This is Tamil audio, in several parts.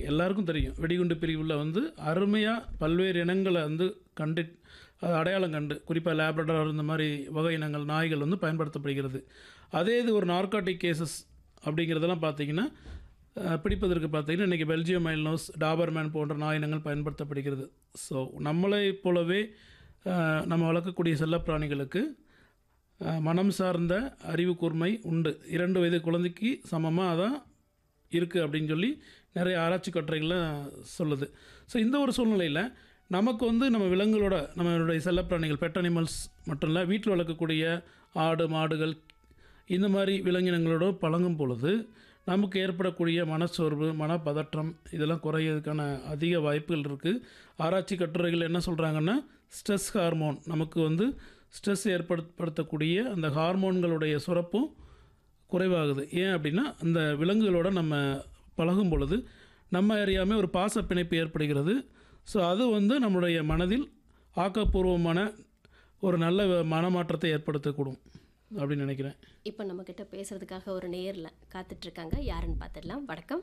எல்லாருக்கும் தெரியும் வெடிகுண்டு பிரிவில் வந்து அருமையாக பல்வேறு இனங்களை வந்து கண்டு அது அடையாளம் கண்டு குறிப்பாக லேப்ரடார் இந்த மாதிரி வகை இனங்கள் நாய்கள் வந்து பயன்படுத்தப்படுகிறது அதே இது ஒரு நார்காட்டிக் கேசஸ் அப்படிங்கிறதெல்லாம் பார்த்தீங்கன்னா அஹ், பிடிப்பதற்கு பார்த்தீங்கன்னா இன்றைக்கி பெல்ஜியம் மைல்னோஸ் டாபர்மேன் போன்ற நாய் இனங்கள் பயன்படுத்தப்படுகிறது ஸோ நம்மளை போலவே அஹ், நம்ம வளர்க்கக்கூடிய செல்லப்பிராணிகளுக்கு அஹ், மனம் சார்ந்த அறிவு கூர்மை உண்டு இரண்டு வயது குழந்தைக்கு சமமாக அதான் இருக்குது அப்படின்னு சொல்லி நிறைய ஆராய்ச்சி கட்டுரைகள்லாம் சொல்லுது ஸோ இந்த ஒரு சூழ்நிலையில் நமக்கு வந்து நம்ம விலங்குகளோட நம்மளுடைய செல்லப்பிராணிகள் பெட் அனிமல்ஸ் மட்டும் இல்லை வீட்டில் வளர்க்கக்கூடிய ஆடு மாடுகள் இந்த மாதிரி விலங்கினங்களோட பழகும் பொழுது நமக்கு ஏற்படக்கூடிய மனச்சோர்வு மனப்பதற்றம் இதெல்லாம் குறையிறதுக்கான அதிக வாய்ப்புகள் இருக்குது ஆராய்ச்சி கட்டுரைகள் என்ன சொல்கிறாங்கன்னா ஸ்ட்ரெஸ் ஹார்மோன் நமக்கு வந்து ஸ்ட்ரெஸ் ஏற்படுத்தக்கூடிய அந்த ஹார்மோன்களுடைய சுரப்பும் குறைவாகுது ஏன் அப்படின்னா அந்த விலங்குகளோட நம்ம பழகும் பொழுது நம்ம அறியாமல் ஒரு பாச பிணைப்பு ஏற்படுகிறது ஸோ அது வந்து நம்மளுடைய மனதில் ஆக்கப்பூர்வமான ஒரு நல்ல மனமாற்றத்தை ஏற்படுத்தக்கூடும் அப்படின்னு நினைக்கிறேன் இப்போ நம்மக்கிட்ட பேசுறதுக்காக ஒரு நேரில் காத்துட்ருக்காங்க யாருன்னு பார்த்துடலாம் வணக்கம்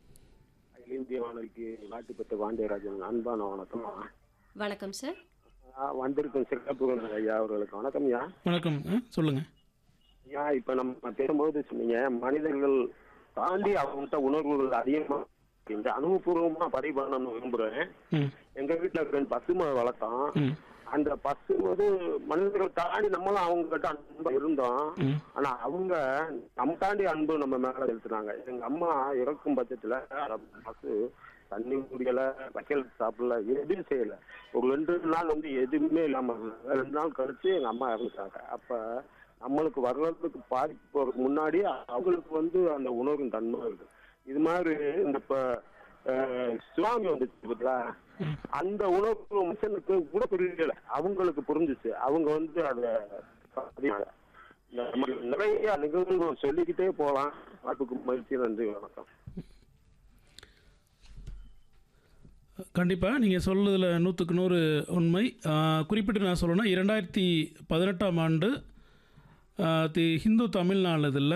அகில இந்திய வானொலிக்கு நாட்டுப்பட்ட பாண்டியராஜன் அன்பான வணக்கம் வணக்கம் சார் ஆ, வந்திருக்கும் சிறப்பு விருந்தினர் ஐயா அவர்களுக்கு வணக்கம் ஐயா வணக்கம் ஆ, சொல்லுங்க ஐயா இப்ப நம்ம பேசும்போது சொன்னீங்க மனிதர்கள் தாண்டி அவங்கள்ட்ட உணர்வுகள் அதிகமா இருக்கு. இந்த அனுபவபூர்வமா பதிவு பண்ணணும்னு விரும்புறேன் ம் எங்க வீட்டுல ரெண்டு பசுமை வளர்த்தோம் ம் அந்த பசு வந்து மனிதர்கள் தாண்டி நம்மளும் அவங்க கிட்ட அன்பா இருந்தோம் ம். ஆனா அவங்க நம்ம தாண்டி அன்பு நம்ம மேல செலுத்துனாங்க எங்க அம்மா இறக்கும் பட்சத்துல அந்த பசு தண்ணி குடிக்கல வைக்கல் சாப்பிடல எதுவும் செய்யல ஒரு ரெண்டு நாள் வந்து எதுவுமே இல்லாம இருந்தாங்க. ரெண்டு நாள் கழிச்சு எங்க அம்மா இறந்துட்டாங்க அப்ப நம்மளுக்கு வர்றதுக்கு பாதிப்பு போறதுக்கு முன்னாடி அவங்களுக்கு வந்து அந்த உணர்வின் தன்மை இருக்கு இது மாதிரி இந்த இப்ப அஹ், சுனாமி வந்துச்சு பார்த்தீங்களா அந்த உணர்வு மனுஷனுக்கு கூட புரியல அவங்களுக்கு புரிஞ்சுச்சு அவங்க வந்து அத பதினாங்க. இந்த மாதிரி நிறைய நிகழ்வுகள் சொல்லிக்கிட்டே போலாம் அதுக்கு மகிழ்ச்சி நன்றி வணக்கம் கண்டிப்பாக நீங்கள் சொல்லுதில் நூற்றுக்கு நூறு உண்மை ஆ, குறிப்பிட்டு நான் சொல்லணும்னா இரண்டாயிரத்தி பதினெட்டாம் ஆண்டு ஆ, தி ஹிந்து தமிழ் நாளிதழில்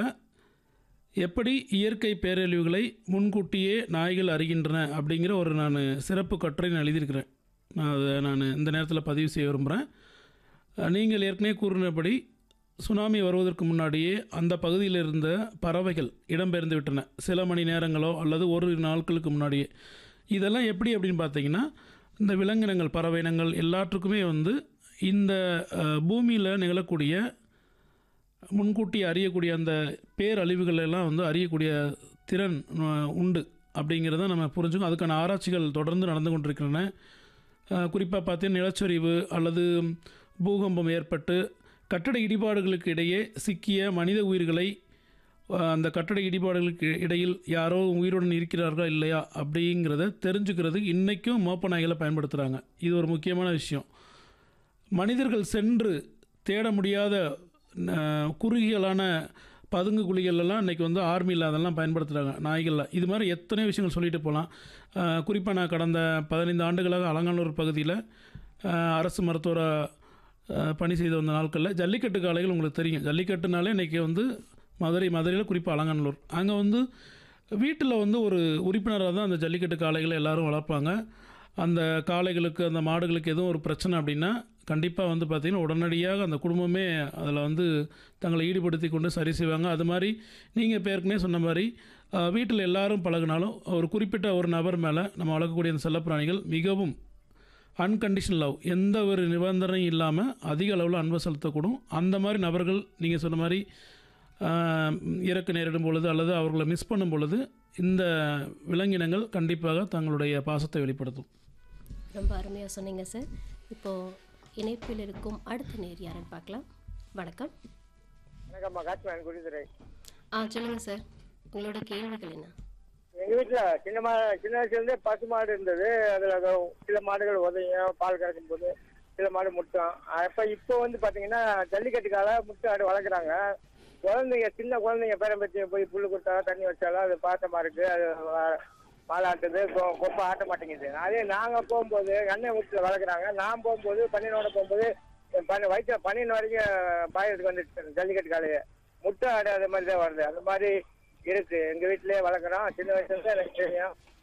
எப்படி இயற்கை பேரழிவுகளை முன்கூட்டியே நாய்கள் அறிகின்றன அப்படிங்கிற ஒரு நான் சிறப்பு கட்டுரை நான் எழுதியிருக்கிறேன் நான் அதை நான் இந்த நேரத்தில் பதிவு செய்ய விரும்புகிறேன் நீங்கள் ஏற்கனவே கூறினபடி சுனாமி வருவதற்கு முன்னாடியே அந்த பகுதியில் இருந்த பறவைகள் இடம்பெயர்ந்து விட்டன சில மணி நேரங்களோ அல்லது ஒரு நாட்களுக்கு முன்னாடியே இதெல்லாம் எப்படி அப்படின்னு பார்த்தீங்கன்னா இந்த விலங்கினங்கள் பறவை இனங்கள் எல்லாற்றுக்குமே வந்து இந்த பூமியில் நிகழக்கூடிய முன்கூட்டி அறியக்கூடிய அந்த பேரழிவுகள் எல்லாம் வந்து அறியக்கூடிய திறன் அஹ், உண்டு அப்படிங்கிறத நம்ம புரிஞ்சுக்கணும் அதுக்கான ஆராய்ச்சிகள் தொடர்ந்து நடந்து கொண்டிருக்கின்றன குறிப்பாக பார்த்தீங்கன்னா நிலச்சரிவு அல்லது பூகம்பம் ஏற்பட்டு கட்டட இடிபாடுகளுக்கு இடையே சிக்கிய மனித உயிர்களை அஹ், அந்த கட்டட இடிபாடுகளுக்கு இடையில் யாரோ உயிருடன் இருக்கிறார்களா இல்லையா அப்படிங்கிறத தெரிஞ்சுக்கிறது இன்றைக்கும் மோப்ப நாய்களை பயன்படுத்துகிறாங்க இது ஒரு முக்கியமான விஷயம் மனிதர்கள் சென்று தேட முடியாத அஹ், குறுகியலான பதுங்கு குழிகள் எல்லாம் இன்றைக்கி வந்து ஆர்மியில் அதெல்லாம் பயன்படுத்துகிறாங்க நாய்களில் இது மாதிரி எத்தனை விஷயங்கள் சொல்லிட்டு போகலாம் குறிப்பாக நான் கடந்த பதினைந்து ஆண்டுகளாக அலங்காநல்லூர் பகுதியில் அஹ், அரசு மருத்துவர அஹ், பணி செய்து வந்த நாட்களில் ஜல்லிக்கட்டு காளைகள் உங்களுக்கு தெரியும் ஜல்லிக்கட்டுனாலே இன்றைக்கி வந்து மதுரை மதுரையில் குறிப்பாக அலங்காநல்லூர் அங்கே வந்து வீட்டில் வந்து ஒரு உறுப்பினராக தான் அந்த ஜல்லிக்கட்டு காளைகளை எல்லாரும் வளர்ப்பாங்க அந்த காளைகளுக்கு அந்த மாடுகளுக்கு எதுவும் ஒரு பிரச்சனை அப்படின்னா கண்டிப்பாக வந்து பார்த்திங்கன்னா உடனடியாக அந்த குடும்பமே அதில் வந்து தங்களை ஈடுபடுத்தி கொண்டு சரி செய்வாங்க அது மாதிரி நீங்கள் இப்போ ஏற்கனவே சொன்ன மாதிரி வீட்டில் எல்லாரும் பழகினாலும் ஒரு குறிப்பிட்ட ஒரு நபர் மேலே நம்ம வளர்க்கக்கூடிய அந்த செல்லப்பிராணிகள் மிகவும் அன்கண்டிஷன் லவ் எந்த ஒரு நிபந்தனையும் இல்லாமல் அதிக அளவில் அன்பை செலுத்தக்கூடும் அந்த மாதிரி நபர்கள் நீங்கள் சொன்ன மாதிரி ஆஹ், இறக்க நேரிடும் பொழுது அல்லது அவர்களை மிஸ் பண்ணும் பொழுது இந்த விலங்கினங்கள் கண்டிப்பாக தங்களுடைய பாசத்தை வெளிப்படுத்தும் ரொம்ப அருமையாக சொன்னீங்க சார் இப்போது இணைப்பில் இருக்கும் அடுத்த நேர் யாருன்னு பார்க்கலாம் வணக்கம் வணக்கம்மா காட்சிமேன் குடிதுரை ஆ சொல்லுங்கள் சார் உங்களோட கேள்விகள் என்ன எங்க வீட்டுல சின்ன மா சின்ன வயசுல இருந்தே பசு மாடு இருந்தது அதுல அது சில மாடுகள் உதவியும் பால் கறக்கும் போது சில மாடு முட்டும் அப்ப இப்போ வந்து பாத்தீங்கன்னா ஜல்லிக்கட்டுக்கால முட்டை ஆடு வளர்க்குறாங்க குழந்தைங்க சின்ன குழந்தைங்க பேரம்பத்திய போய் புல்லு கொடுத்தாலும் தண்ணி வச்சாலும் அது பாசமா இருக்கு அது வ- மாலாட்டுது கொ- கொப்பை ஆட்ட மாட்டேங்குது அதே நாங்க போகும்போது எண்ணெய் வீட்டுல வளர்க்குறாங்க நான் போகும்போது பன்னியனோட போகும்போது பண்ண வயிற்று பன்னியன் வரைக்கும் பாயறதுக்கு வந்துட்டு ஜல்லிக்கட்டு காலையே முட்டை ஆடு அது மாதிரி தான் வருது அந்த மாதிரி இருக்கு எங்க வீட்டிலேயே வளர்க்குறோம் சின்ன வயசுல இருந்து எனக்கு தெரியும்